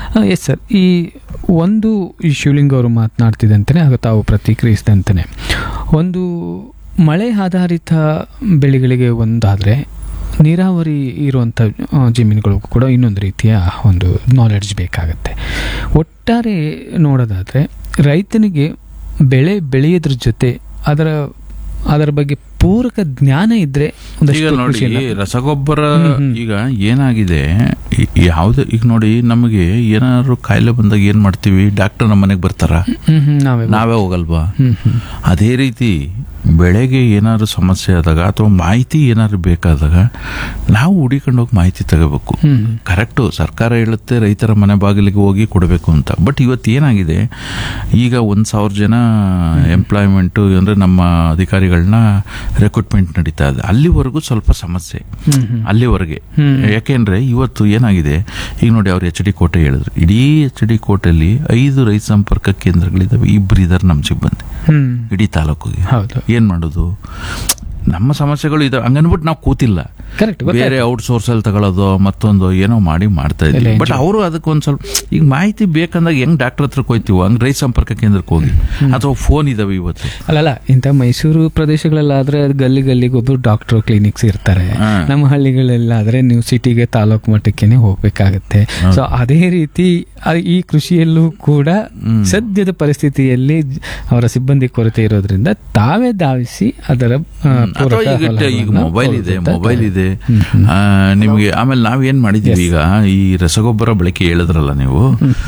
Yes sir ಈ ಒಂದು ಈ ಶಿವಲಿಂಗ ಅವರು ಮಾತನಾಡ್ತಿದ್ದಂತೆ ಹಾಗೂ ತಾವು ಪ್ರತಿಕ್ರಿಯಿಸಿದಂತೆ ಒಂದು ಮಳೆ ಆಧಾರಿತ ಬೆಳೆಗಳಿಗೆ ಒಂದಾದರೆ ನೀರಾವರಿ ಇರುವಂಥ ಆ, ಜಮೀನುಗಳಿಗೂ ಕೂಡ ಇನ್ನೊಂದು ರೀತಿಯ ಒಂದು ನಾಲೆಡ್ಜ್ ಬೇಕಾಗತ್ತೆ ಒಟ್ಟಾರೆ ನೋಡೋದಾದರೆ ರೈತನಿಗೆ ಬೆಳೆ ಬೆಳೆಯೋದ್ರ ಜೊತೆ ಅದರ ಅದರ ಬಗ್ಗೆ ಪೂರಕ ಜ್ಞಾನ ಇದ್ದರೆ ಈಗ ಒಂದಷ್ಟು ನೋಡಿ ಕೃಷಿಯನ್ನ ರಸಗೊಬ್ಬರ ಹ್ಮ್, ಹ್ಮ್. ಈಗ ಏನಾಗಿದೆ ಈ- ಯಾವ್ದು ಈಗ ನೋಡಿ ನಮಗೆ ಏನಾದ್ರು ಕಾಯಿಲೆ ಬಂದಾಗ ಏನ್ ಮಾಡ್ತೀವಿ ಡಾಕ್ಟರ್ ನಮ್ಮ ಮನೆಗೆ ಬರ್ತಾರ ಹ್ಮ್ ಹ್ಮ್ ನಾವೇ ನಾವೇ ಹೋಗಲ್ವಾ ಹ್ಮ್ ಹ್ಮ್ ಅದೇ ರೀತಿ ಬೆಳೆಗೆ ಏನಾದ್ರು ಸಮಸ್ಯೆ ಆದಾಗ ಅಥವಾ ಮಾಹಿತಿ ಏನಾದ್ರು ಬೇಕಾದಾಗ ನಾವು ಹುಡಿಕೊಂಡು ಹೋಗಿ ಮಾಹಿತಿ ತಗೋಬೇಕು ಹ್ಮ್ ಕರೆಕ್ಟು ಸರ್ಕಾರ ಹೇಳುತ್ತೆ ರೈತರ ಮನೆ ಬಾಗಿಲಿಗೆ ಹೋಗಿ ಕೊಡಬೇಕು ಅಂತ ಬಟ್ ಇವತ್ತು ಏನಾಗಿದೆ ಈಗ ಒಂದು ಸಾವಿರ ಜನ ಎಂಪ್ಲಾಯ್ಮೆಂಟು ಅಂದರೆ ನಮ್ಮ ಅಧಿಕಾರಿಗಳನ್ನ ರೆಕ್ರೂಟ್ಮೆಂಟ್ ನಡೀತಾ ಇದೆ ಅಲ್ಲಿವರೆಗೂ ಸ್ವಲ್ಪ ಸಮಸ್ಯೆ ಹ್ಮ್ ಹ್ಮ್ ಅಲ್ಲಿವರೆಗೆ ಹ್ಮ್. ಯಾಕೆಂದ್ರೆ ಇವತ್ತು ಏನಾಗಿದೆ ಈಗ ನೋಡಿ ಅವ್ರು ಎಚ್ ಡಿ ಕೋಟೆ ಹೇಳಿದ್ರು ಇಡೀ ಎಚ್ ಡಿ ಕೋಟೆಯಲ್ಲಿ ಐದು ರೈತ ಸಂಪರ್ಕ ಕೇಂದ್ರಗಳಿದಾವೆ ಇಬ್ರು ಇದಾರೆ ನಮ್ಮ ಸಿಬ್ಬಂದಿ ಹ್ಮ್ ಇಡೀ ತಾಲೂಕಿಗೆ ಹೌದು ಏನ್ ಮಾಡೋದು ನಮ್ಮ ಸಮಸ್ಯೆಗಳು ಇದಾವೆ ಹಂಗನ್ಬಿಟ್ಟು ನಾವು ಕೂತಿಲ್ಲ ಕರೆಕ್ಟ್ ಬೇರೆ ಔಟ್ ಸೋರ್ಸ್ ಅಲ್ಲಿ ತಗೊಳ್ಳೋದು ಮತ್ತೊಂದು ಏನೋ ಮಾಡಿ ಮಾಡ್ತಾ ಎಲ್ಲ ಇದ್ದೀವಿ ಬಟ್ enjoy. ಅವರು ಅದಕ್ಕೊಂದ್ ಸ್ವಲ್ಪ ಈಗ ಮಾಹಿತಿ ಬೇಕಂದಾಗ ಹೆಂಗ್ ಡಾಕ್ಟರ್ ಹತ್ರಕ್ಕೆ ಹೋಯ್ತೀವೋ ಹಂಗ್ ರೈತ ಸಂಪರ್ಕ ಕೇಂದ್ರಕ್ಕೆ ಹೋಗಿ ಅಥವಾ ಫೋನ್ ಇದಾವೆ ಇವತ್ತು ಅಲ್ಲಲ್ಲ ಇಂಥ ಮೈಸೂರು ಪ್ರದೇಶಗಳಲ್ಲಾದ್ರೆ ಅದು ಗಲ್ಲಿ ಗಲ್ಲಿಗೆ ಒಬ್ಬರು ಡಾಕ್ಟರ್ ಕ್ಲಿನಿಕ್ಸ್ ಇರ್ತಾರೆ ಹಾ. ನಮ್ಮ ಹಳ್ಳಿಗಳಲ್ಲಾದ್ರೆ ನೀವು ಸಿಟಿಗೆ ತಾಲೂಕು ಮಟ್ಟಕ್ಕೇನೆ ಹೋಗ್ಬೇಕಾಗತ್ತೆ ಸೊ ಅದೇ ರೀತಿ ಆ- ಈ ಕೃಷಿಯಲ್ಲೂ ಕೂಡ ಸದ್ಯದ ಪರಿಸ್ಥಿತಿಯಲ್ಲಿ ಜ- ಅವರ ಸಿಬ್ಬಂದಿ ಕೊರತೆ ಇರೋದ್ರಿಂದ ತಾವೇ ಧಾವಿಸಿ ಅದರ ಆ, ಅಥವಾ ಪೂರಕ ಈಗ ಟ- ಈಗ ಫಲಗಳನ್ನ ಮೊಬೈಲ್ ಇದೆ ಕೊಡುತ್ತಾ ಮೊಬೈಲ್ ಇದ್ದಾರೆ. ಇದೆ ಆ, ನಿಮಗೆ ಆಮೇಲೆ ನಾವ್ ಏನ್ ಮಾಡಿದೀವಿ ಈಗ ಈ ರಸಗೊಬ್ಬರ ಬಳಕೆ ಹೇಳಿದ್ರಲ್ಲ ನೀವು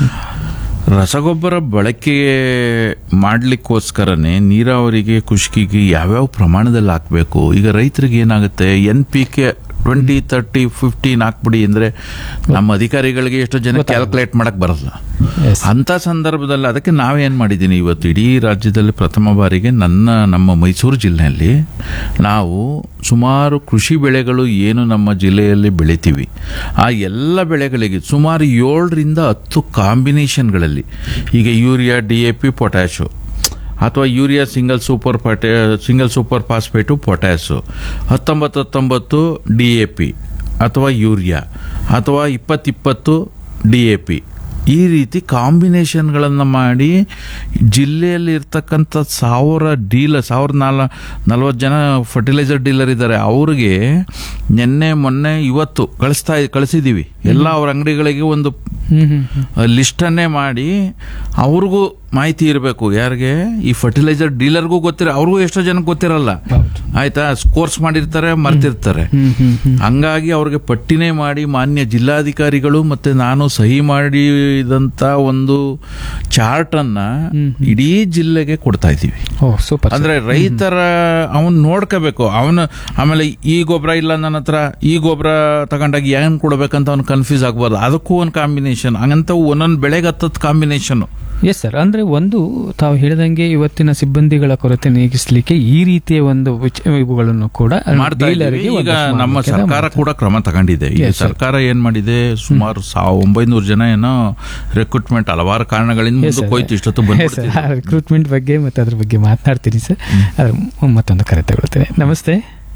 ರಸಗೊಬ್ಬರ ಬಳಕೆ ಮಾಡ್ಲಿಕ್ಕೋಸ್ಕರನೇ ನೀರಾವರಿಗೆ ಖುಷ್ಕಿಗೆ ಯಾವ್ಯಾವ ಪ್ರಮಾಣದಲ್ಲಿ ಹಾಕ್ಬೇಕು ಈಗ ರೈತರಿಗೆ ಏನಾಗುತ್ತೆ N P K twenty thirty fifteen ಹಾಕ್ಬಿಡಿ ಅಂದ್ರೆ ನಮ್ಮ ಅಧಿಕಾರಿಗಳಿಗೆ ಎಷ್ಟೋ ಜನ ಕ್ಯಾಲ್ಕುಲೇಟ್ ಮಾಡಕ್ ಬರಲ್ಲ Yes. ಅಂತ ಸಂದರ್ಭದಲ್ಲಿ ಅದಕ್ಕೆ ನಾವೇನ್ ಮಾಡಿದ್ದೀನಿ ಇವತ್ತು ಇಡೀ ರಾಜ್ಯದಲ್ಲಿ ಪ್ರಥಮ ಬಾರಿಗೆ ನನ್ನ ನಮ್ಮ ಮೈಸೂರು ಜಿಲ್ಲೆಯಲ್ಲಿ ನಾವು ಸುಮಾರು ಕೃಷಿ ಬೆಳೆಗಳು ಏನು ನಮ್ಮ ಜಿಲ್ಲೆಯಲ್ಲಿ ಬೆಳಿತೀವಿ ಆ ಎಲ್ಲ ಬೆಳೆಗಳಿಗೆ ಸುಮಾರು ಏಳರಿಂದ ಹತ್ತು ಕಾಂಬಿನೇಷನ್ಗಳಲ್ಲಿ ಈಗ urea D A P potash ಅಥವಾ ಯೂರಿಯಾ ಸಿಂಗಲ್ ಸೂಪರ್ ಪಟೆ ಸಿಂಗಲ್ ಸೂಪರ್ ಫಾಸ್ಫೇಟು ಪೊಟ್ಯಾಸು ಹತ್ತೊಂಬತ್ತು ಹತ್ತೊಂಬತ್ತು ಡಿ ಎ ಪಿ ಅಥವಾ ಯೂರಿಯಾ ಅಥವಾ ಇಪ್ಪತ್ತಿಪ್ಪತ್ತು ಡಿ ಎ ಪಿ ಈ ರೀತಿ ಕಾಂಬಿನೇಷನ್ಗಳನ್ನು ಮಾಡಿ ಜಿಲ್ಲೆಯಲ್ಲಿ ಇರ್ತಕ್ಕಂಥ ಸಾವಿರ ಡೀಲರ್ ಸಾವಿರದ ನಾಲ್ ನಲ್ವತ್ತು ಜನ ಫರ್ಟಿಲೈಸರ್ ಡೀಲರ್ ಇದ್ದಾರೆ ಅವ್ರಿಗೆ ನಿನ್ನೆ ಮೊನ್ನೆ ಇವತ್ತು ಕಳಿಸ್ತಾ ಕಳಿಸಿದ್ದೀವಿ ಎಲ್ಲ ಅವ್ರ ಅಂಗಡಿಗಳಿಗೆ ಒಂದು ಹ್ಮ್ ಹ್ಮ್ ಹ್ಮ್. ಲಿಸ್ಟನ್ನೇ ಮಾಡಿ ಅವ್ರಿಗೂ ಮಾಹಿತಿ ಇರಬೇಕು ಯಾರಿಗೆ ಈ ಫರ್ಟಿಲೈಸರ್ ಡೀಲರ್ಗೂ ಗೊತ್ತಿರ ಅವ್ರಿಗೂ ಎಷ್ಟೋ ಜನಕ್ಕೆ ಗೊತ್ತಿರಲ್ಲ ಹೌದು. ಆಯ್ತಾ ಕೋರ್ಸ್ ಮಾಡಿರ್ತಾರೆ ಮರ್ತಿರ್ತಾರೆ ಹ್ಮ್ ಹ್ಮ್ ಹ್ಮ್. ಹಂಗಾಗಿ ಅವ್ರಿಗೆ ಪಟ್ಟಿನೇ ಮಾಡಿ ಮಾನ್ಯ ಜಿಲ್ಲಾಧಿಕಾರಿಗಳು ಮತ್ತೆ ನಾನು ಸಹಿ ಮಾಡಿದಂತ ಒಂದು ಚಾರ್ಟ್ ಅನ್ನ ಇಡೀ ಜಿಲ್ಲೆಗೆ ಕೊಡ್ತಾ ಇದ್ದೀವಿ ಓ ಸೂಪರ್ ಅಂದ್ರೆ ರೈತರ ಅವನ್ ನೋಡ್ಕೋಬೇಕು ಅವನು ಆಮೇಲೆ ಈ ಗೊಬ್ಬರ ಇಲ್ಲ ನನ್ನ ಹತ್ರ ಈ ಗೊಬ್ಬರ ತಗೊಂಡಾಗ ಏನ್ ಕೊಡ್ಬೇಕಂತ ಅವ್ನು ಕನ್ಫ್ಯೂಸ್ ಆಗ್ಬಾರ್ದು ಅದಕ್ಕೂ ಒಂದು ಕಾಂಬಿನೇಷನ್ ಹಂಗಂತ ಒಂದೊಂದು ಬೆಳೆಗೆ ಹತ್ತತ್ತು ಕಾಂಬಿನೇಷನ್ ಎಸ್ ಸರ್ ಅಂದ್ರೆ ಒಂದು ತಾವು ಹೇಳಿದಂಗೆ ಇವತ್ತಿನ ಸಿಬ್ಬಂದಿಗಳ ಕೊರತೆ ನೀಗಿಸಲಿಕ್ಕೆ ಈ ರೀತಿಯ ಒಂದು ವಿಚ- ಇವುಗಳನ್ನು ಕೂಡ ಮಾಡ್ತಾ ಡೀಲರ್ಗೆ ಇದ್ದೀವಿ. ಈಗ ಒಂದಷ್ಟು ನಮ್ಮ ಮಾಡ್ಲಿಕ್ಕೆ ಸರ್ಕಾರ ಮಾಡ್ತಾರೆ. ಕೂಡ ಕ್ರಮ ತಗೊಂಡಿದೆ ಈಗ Yes, sir. ಸರ್ಕಾರ ಏನ್ ಮಾಡಿದೆ ಸುಮಾರು ಸಾವ್ ಒಂಬೈನೂರು ಜನ ಏನೋ ರೆಕ್ರೂಟ್ಮೆಂಟ್ ಹಲವಾರು ಕಾರಣಗಳಿಂದ Yes, ಮುಂದಕ್ಕೆ sir. ಹೋಯ್ತು ಇಷ್ಟೊತ್ತು Yes, sir. ಬಂದ್ಬಿಡ್ತಿದೆ ಆ ರಿಕ್ರೂಟ್ಮೆಂಟ್ ಬಗ್ಗೆ ಮತ್ತೆ ಅದ್ರ ಬಗ್ಗೆ ಮಾತನಾಡ್ತೀನಿ ಸರ್ ಅದ್ರ ಮತ್ತೊಂದು ಕರೆ ತಗೊಳ್ತೇನೆ ನಮಸ್ತೆ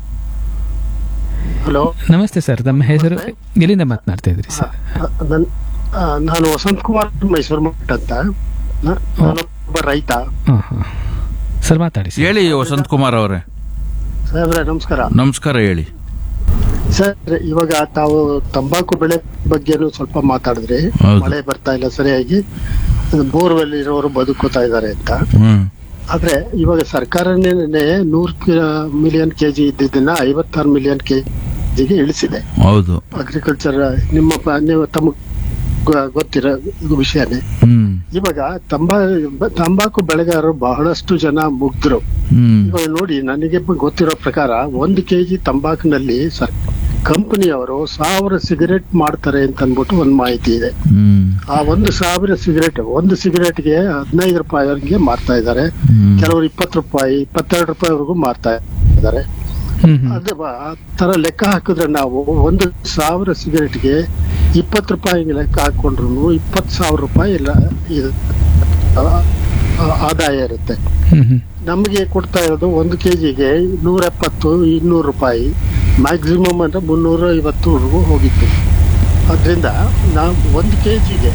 ಹಲೋ ನಮಸ್ತೆ ಸರ್ ತಮ್ಮ ಹೆಸರು ಎಲ್ಲಿಂದ ಮಾತನಾಡ್ತಾ ಇದ್ರಿ ಸರ್ ನನ್- ಆ, ನಾನು ವಸಂತ್ ಕುಮಾರ್ ಮೈಸೂರು ಮಠ ಅಂತ ನ- ನಾನೊಬ್ಬ ರೈತ ಹಾಂ ಹಾಂ ಸರ್ ಮಾತಾಡಿ ಸರ್ ಹೇಳಿ ವಸಂತ್ ಕುಮಾರ್ ಅವರೇ ಸಾಹೇಬ್ರೆ ನಮಸ್ಕಾರ ನಮಸ್ಕಾರ ಹೇಳಿ ಸರ್ ಇವಾಗ ತಾವು ತಂಬಾಕು ಬೆಳೆ ಬಗ್ಗೆನೂ ಸ್ವಲ್ಪ ಮಾತಾಡಿದ್ರಿ ಹೌದು. ಮಳೆ ಬರ್ತಾ ಇಲ್ಲ ಸರಿಯಾಗಿ ಬೋರ್ವೆಲ್ ಇರೋರು ಬದುಕೋತಾ ಇದ್ದಾರೆ ಅಂತ ಹ್ಮ್ ಆದ್ರೆ ಇವಾಗ ಸರ್ಕಾರನೇ ನೂರ್ ಮಿಲಿಯನ್ ಕೆಜಿ ಇದ್ದಿದ್ದನ್ನ ಐವತ್ತಾರು ಮಿಲಿಯನ್ ಕೆಜಿಗೆ ಇಳಿಸಿದೆ ಹೌದು ಅಗ್ರಿಕಲ್ಚರ್ ನಿಮ್ಮ ಪ- ನೀವು ತಮಗ್ ಗೊ- ಗೊತ್ತಿರೋ ವಿಷಯನೇ ಹ್ಮ್ ಇವಾಗ ತಂಬಾ ತಂಬಾಕು ಬೆಳೆಗಾರರು ಬಹಳಷ್ಟು ಜನ ಮುಗ್ಧರು ಹ್ಮ್ ಇವಾಗ ನೋಡಿ ನನಗೆ ಗೊತ್ತಿರೋ ಪ್ರಕಾರ ಒಂದು ಕೆಜಿ ತಂಬಾಕಿನಲ್ಲಿ ಸರ್ ಕಂಪನಿಯವರು ಸಾವಿರ ಸಿಗರೇಟ್ ಮಾಡ್ತಾರೆ ಅಂತ ಅಂದ್ಬಿಟ್ಟು ಒಂದು ಮಾಹಿತಿ ಇದೆ ಹ್ಮ್ ಆ ಒಂದು ಸಾವಿರ ಸಿಗರೇಟ್ ಒಂದು ಸಿಗರೇಟ್ಗೆ ಹದಿನೈದು ರೂಪಾಯಿವರೆಗೆ ಮಾರ್ತಾ ಇದ್ದಾರೆ ಹ್ಮ್. ಕೆಲವರು ಇಪ್ಪತ್ತು ರೂಪಾಯಿ ಇಪ್ಪತ್ತೆರಡು ರೂಪಾಯಿವರೆಗೂ ಮಾರ್ತಾ ಇದ್ದಾರೆ ಹ್ಮ್ ಹ್ಮ್ ಅದೇ ಬ- ಆ ತರ ಲೆಕ್ಕ ಹಾಕಿದ್ರೆ ನಾವು ಒಂದು ಸಾವಿರ ಸಿಗರೇಟ್ಗೆ ಇಪ್ಪತ್ತು ರೂಪಾಯಿ ಲೆಕ್ಕ ಹಾಕೊಂಡ್ರು ಇಪ್ಪತ್ತು ಸಾವಿರ ರೂಪಾಯಿ ಇಲ್ಲ ಇದು ಆ- ಆ- ಆದಾಯ ಇರುತ್ತೆ ಹ್ಮ್ ಹ್ಮ್ ನಮಗೆ ಕೊಡ್ತಾ ಇರೋದು ಒಂದು ಕೆಜಿಗೆ ನೂರ ಎಪ್ಪತ್ತು ಇನ್ನೂರು ರೂಪಾಯಿ ಮ್ಯಾಕ್ಸಿಮಮ್ ಅಂದ್ರೆ ಮುನ್ನೂರ ಐವತ್ತುವರೆಗೂ ಹೋಗಿತ್ತು ಅದರಿಂದ ನಾವು ಒಂದು ಕೆಜಿಗೆ